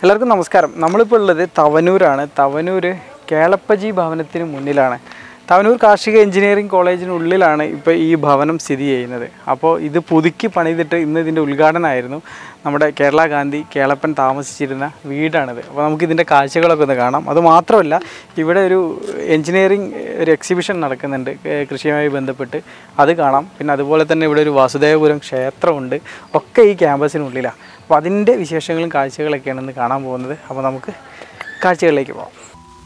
എല്ലാവർക്കും നമസ്കാരം നമ്മളിപ്പോൾ ഉള്ളത് തവനൂരാണ് തവനൂർ കേളപ്പജി ഭവനത്തിന് മുന്നിലാണ് തവനൂർ കാർഷിക എഞ്ചിനീയറിംഗ് കോളേജിനുള്ളിലാണ് ഇപ്പോൾ ഈ ഭവനം സ്ഥിതി ചെയ്യുന്നത് അപ്പോൾ ഇത് പുതുക്കി പണിതിട്ട് ഇന്ന് ഇതിൻ്റെ ഉദ്ഘാടനമായിരുന്നു നമ്മുടെ കേരള ഗാന്ധി കേളപ്പൻ താമസിച്ചിരുന്ന വീടാണിത് അപ്പോൾ നമുക്ക് ഇതിൻ്റെ കാഴ്ചകളൊക്കെ ഒന്ന് കാണാം അത് മാത്രമല്ല ഇവിടെ ഒരു എഞ്ചിനീയറിംഗ് ഒരു എക്സിബിഷൻ നടക്കുന്നുണ്ട് ഏ, കൃഷിയുമായി ബന്ധപ്പെട്ട് അത് കാണാം പിന്നെ അതുപോലെ തന്നെ ഇവിടെ ഒരു വാസുദേവപുരം ക്ഷേത്രമുണ്ട് ഒക്കെ ഈ ക്യാമ്പസിനുള്ളിലാണ് അപ്പോൾ അതിൻ്റെ വിശേഷങ്ങളും കാഴ്ചകളൊക്കെയാണ് ഇന്ന് കാണാൻ പോകുന്നത് അപ്പോൾ നമുക്ക് കാഴ്ചകളിലേക്ക് പോകാം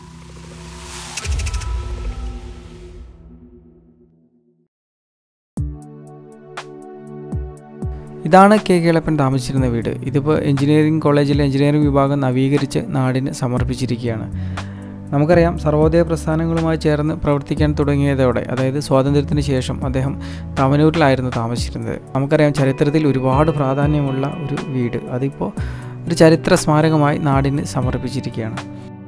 ഇതാണ് കെ കേളപ്പൻ താമസിച്ചിരുന്ന വീട് ഇതിപ്പോൾ എഞ്ചിനീയറിംഗ് കോളേജിലെ എഞ്ചിനീയറിംഗ് വിഭാഗം നവീകരിച്ച് നാടിന് സമർപ്പിച്ചിരിക്കുകയാണ് നമുക്കറിയാം സർവോദയ പ്രസ്ഥാനങ്ങളുമായി ചേർന്ന് പ്രവർത്തിക്കാൻ തുടങ്ങിയതോടെ അതായത് സ്വാതന്ത്ര്യത്തിന് ശേഷം അദ്ദേഹം തവനൂരിലായിരുന്നു താമസിച്ചിരുന്നത് നമുക്കറിയാം ചരിത്രത്തിൽ ഒരുപാട് പ്രാധാന്യമുള്ള ഒരു വീട് അതിപ്പോൾ ഒരു ചരിത്ര സ്മാരകമായി നാടിന് സമർപ്പിച്ചിരിക്കുകയാണ്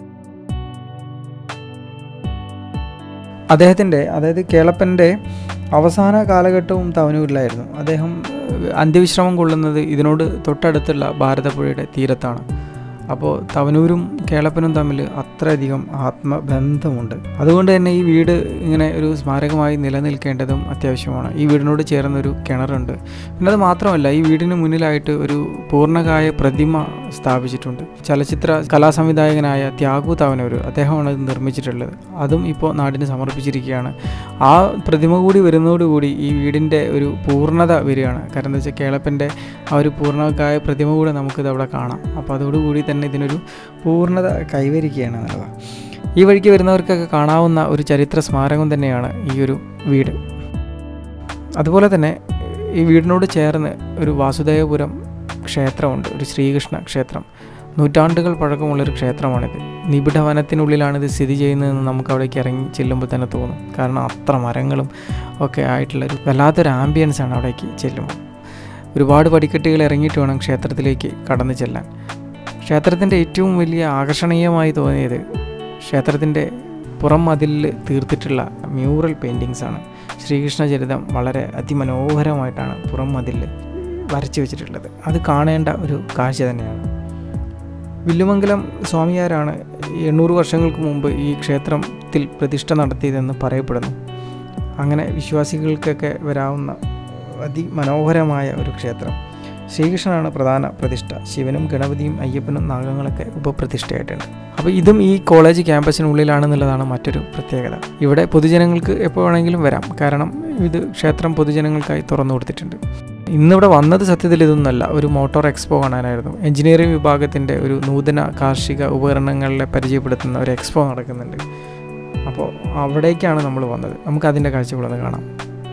അദ്ദേഹത്തിൻ്റെ അതായത് കേളപ്പൻ്റെ അവസാന കാലഘട്ടവും തവനൂരിലായിരുന്നു അദ്ദേഹം ഏഹ്, അന്ത്യവിശ്രമം കൊള്ളുന്നത് ഇതിനോട് തൊട്ടടുത്തുള്ള ഭാരതപ്പുഴയുടെ തീരത്താണ് അപ്പോൾ തവനൂരും കേളപ്പനും തമ്മിൽ അത്രയധികം ആത്മബന്ധമുണ്ട് അതുകൊണ്ട് തന്നെ ഈ വീട് ഇങ്ങനെ ഒരു സ്മാരകമായി നിലനിൽക്കേണ്ടതും അത്യാവശ്യമാണ് ഈ വീടിനോട് ചേർന്നൊരു കിണറുണ്ട് പിന്നെ അത് മാത്രമല്ല ഈ വീടിന് മുന്നിലായിട്ട് ഒരു പൂർണ്ണകായ പ്രതിമ സ്ഥാപിച്ചിട്ടുണ്ട് ചലച്ചിത്ര കലാസംവിധായകനായ ത്യാഗു തവനൂർ അദ്ദേഹമാണ് ഇത് നിർമ്മിച്ചിട്ടുള്ളത് അതും ഇപ്പോൾ നാടിന് സമർപ്പിച്ചിരിക്കുകയാണ് ആ പ്രതിമ കൂടി വരുന്നതോടുകൂടി ഈ വീടിൻ്റെ ഒരു പൂർണ്ണത വരികയാണ് കാരണം എന്താ വെച്ചാൽ കേളപ്പൻ്റെ ആ ഒരു പൂർണ്ണകായ പ്രതിമ കൂടെ നമുക്കിത് അവിടെ കാണാം അപ്പോൾ അതോടുകൂടി തന്നെ ഇതിനൊരു പൂർണ്ണത കൈവരിക്കുകയാണ് എന്നുള്ളതാണ് ഈ വഴിക്ക് വരുന്നവർക്കൊക്കെ കാണാവുന്ന ഒരു ചരിത്ര സ്മാരകം തന്നെയാണ് ഈ ഒരു വീട് അതുപോലെ തന്നെ ഈ വീടിനോട് ചേർന്ന് ഒരു വാസുദേവപുരം ക്ഷേത്രമുണ്ട് ഒരു ശ്രീകൃഷ്ണ ക്ഷേത്രം നൂറ്റാണ്ടുകൾ പഴക്കമുള്ളൊരു ക്ഷേത്രമാണിത് നിബിഡ വനത്തിനുള്ളിലാണ് ഇത് സ്ഥിതി ചെയ്യുന്നതെന്ന് നമുക്ക് അവിടേക്ക് ഇറങ്ങി ചെല്ലുമ്പോൾ തന്നെ തോന്നും കാരണം അത്ര മരങ്ങളും ഒക്കെ ആയിട്ടുള്ളൊരു വല്ലാത്തൊരു ആംബിയൻസ് ആണ് അവിടേക്ക് ചെല്ലുമ്പോൾ ഒരുപാട് പടിക്കെട്ടുകൾ ഇറങ്ങിയിട്ട് വേണം ക്ഷേത്രത്തിലേക്ക് കടന്നു ചെല്ലാൻ ക്ഷേത്രത്തിൻ്റെ ഏറ്റവും വലിയ ആകർഷണീയമായി തോന്നിയത് ക്ഷേത്രത്തിൻ്റെ പുറം മതിലിൽ തീർത്തിട്ടുള്ള മ്യൂറൽ പെയിൻറ്റിങ്സ് ആണ് ശ്രീകൃഷ്ണ ചരിതം വളരെ അതിമനോഹരമായിട്ടാണ് പുറം മതിലിൽ വരച്ചു വെച്ചിട്ടുള്ളത് അത് കാണേണ്ട ഒരു കാഴ്ച തന്നെയാണ് വില്ലുമംഗലം സ്വാമിയാരാണ് എണ്ണൂറ് വർഷങ്ങൾക്ക് മുമ്പ് ഈ ക്ഷേത്രത്തിൽ പ്രതിഷ്ഠ നടത്തിയതെന്ന് പറയപ്പെടുന്നു അങ്ങനെ വിശ്വാസികൾക്കൊക്കെ വരാവുന്ന അതിമനോഹരമായ ഒരു ക്ഷേത്രം ശ്രീകൃഷ്ണനാണ് പ്രധാന പ്രതിഷ്ഠ ശിവനും ഗണപതിയും അയ്യപ്പനും നാഗങ്ങളൊക്കെ ഉപപ്രതിഷ്ഠയായിട്ടുണ്ട് അപ്പോൾ ഇതും ഈ കോളേജ് ക്യാമ്പസിനുള്ളിലാണെന്നുള്ളതാണ് മറ്റൊരു പ്രത്യേകത ഇവിടെ പൊതുജനങ്ങൾക്ക് എപ്പോൾ വേണമെങ്കിലും വരാം കാരണം ഇത് ക്ഷേത്രം പൊതുജനങ്ങൾക്കായി തുറന്നു കൊടുത്തിട്ടുണ്ട് ഇന്നിവിടെ വന്നത് സത്യത്തിൽ ഇതൊന്നല്ല ഒരു മോട്ടോർ എക്സ്പോ കാണാനായിരുന്നു എഞ്ചിനീയറിംഗ് വിഭാഗത്തിൻ്റെ ഒരു നൂതന കാർഷിക ഉപകരണങ്ങളെ പരിചയപ്പെടുത്തുന്ന ഒരു എക്സ്പോ നടക്കുന്നുണ്ട് അപ്പോൾ അവിടേക്കാണ് നമ്മൾ വന്നത് നമുക്ക് അതിൻ്റെ കാഴ്ചകളൊന്ന് കാണാം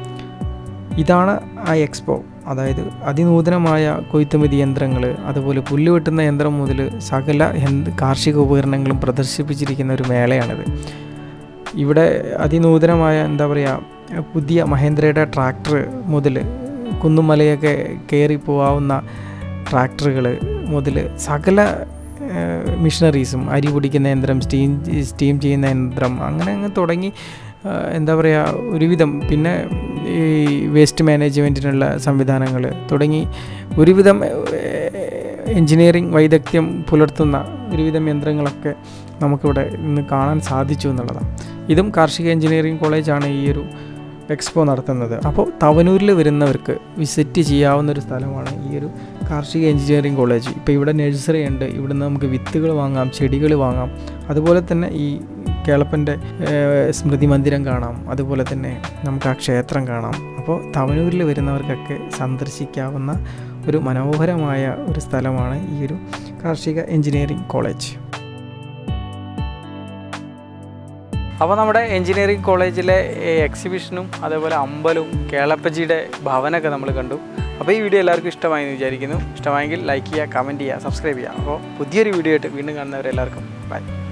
ഇതാണ് ആ എക്സ്പോ അതായത് അതിനൂതനമായ കൊയ്ത്തുമതി യന്ത്രങ്ങൾ അതുപോലെ പുല്ല് വെട്ടുന്ന യന്ത്രം മുതൽ സകല യന്ത്ര- കാർഷിക ഉപകരണങ്ങളും പ്രദർശിപ്പിച്ചിരിക്കുന്ന ഒരു മേളയാണിത് ഇവിടെ അതിനൂതനമായ എന്താ പറയുക പുതിയ മഹേന്ദ്രയുടെ ട്രാക്ടർ മുതൽ കുന്നും മലയൊക്കെ കയറി പോവാവുന്ന ട്രാക്ടറുകൾ മുതൽ സകല മിഷനറീസും അരി പൊടിക്കുന്ന യന്ത്രം സ്റ്റീം സ്റ്റീം ചെയ്യുന്ന യന്ത്രം അങ്ങനെ അങ്ങ് തുടങ്ങി ആ, എന്താ പറയുക ഒരുവിധം പിന്നെ ഈ വേസ്റ്റ് മാനേജ്മെൻറ്റിനുള്ള സംവിധാനങ്ങൾ തുടങ്ങി ഒരുവിധം എൻജിനീയറിംഗ് വൈദഗ്ധ്യം പുലർത്തുന്ന ഒരുവിധം യന്ത്രങ്ങളൊക്കെ നമുക്കിവിടെ ഇന്ന് കാണാൻ സാധിച്ചു എന്നുള്ളതാണ് ഇതും കാർഷിക എഞ്ചിനീയറിംഗ് കോളേജാണ് ഈ ഒരു എക്സ്പോ നടത്തുന്നത് അപ്പോൾ തവനൂരിൽ വരുന്നവർക്ക് വിസിറ്റ് ചെയ്യാവുന്ന ഒരു സ്ഥലമാണ് ഈ ഒരു കാർഷിക എഞ്ചിനീയറിംഗ് കോളേജ് ഇപ്പോൾ ഇവിടെ നഴ്സറി ഉണ്ട് ഇവിടുന്ന് നമുക്ക് വിത്തുകൾ വാങ്ങാം ചെടികൾ വാങ്ങാം അതുപോലെ തന്നെ ഈ കേളപ്പൻ്റെ ഏഹ്, സ്മൃതി മന്ദിരം കാണാം അതുപോലെ തന്നെ നമുക്ക് ആ ക്ഷേത്രം കാണാം അപ്പോൾ തവനൂരിൽ വരുന്നവർക്കൊക്കെ സന്ദർശിക്കാവുന്ന ഒരു മനോഹരമായ ഒരു സ്ഥലമാണ് ഈ ഒരു കാർഷിക എഞ്ചിനീയറിംഗ് കോളേജ് അപ്പോൾ നമ്മുടെ എഞ്ചിനീയറിംഗ് കോളേജിലെ എക്സിബിഷനും അതേപോലെ അമ്പലവും കേളപ്പജിയുടെ ഭവനമൊക്കെ നമ്മൾ കണ്ടു അപ്പോൾ ഈ വീഡിയോ എല്ലാവർക്കും ഇഷ്ടമായി എന്ന് വിചാരിക്കുന്നു ഇഷ്ടമായെങ്കിൽ ലൈക്ക് ചെയ്യുക കമൻറ്റ് ചെയ്യുക സബ്സ്ക്രൈബ് ചെയ്യുക അപ്പോൾ പുതിയൊരു വീഡിയോ ആയിട്ട് വീണ്ടും കാണുന്നവരെല്ലാവർക്കും ബൈ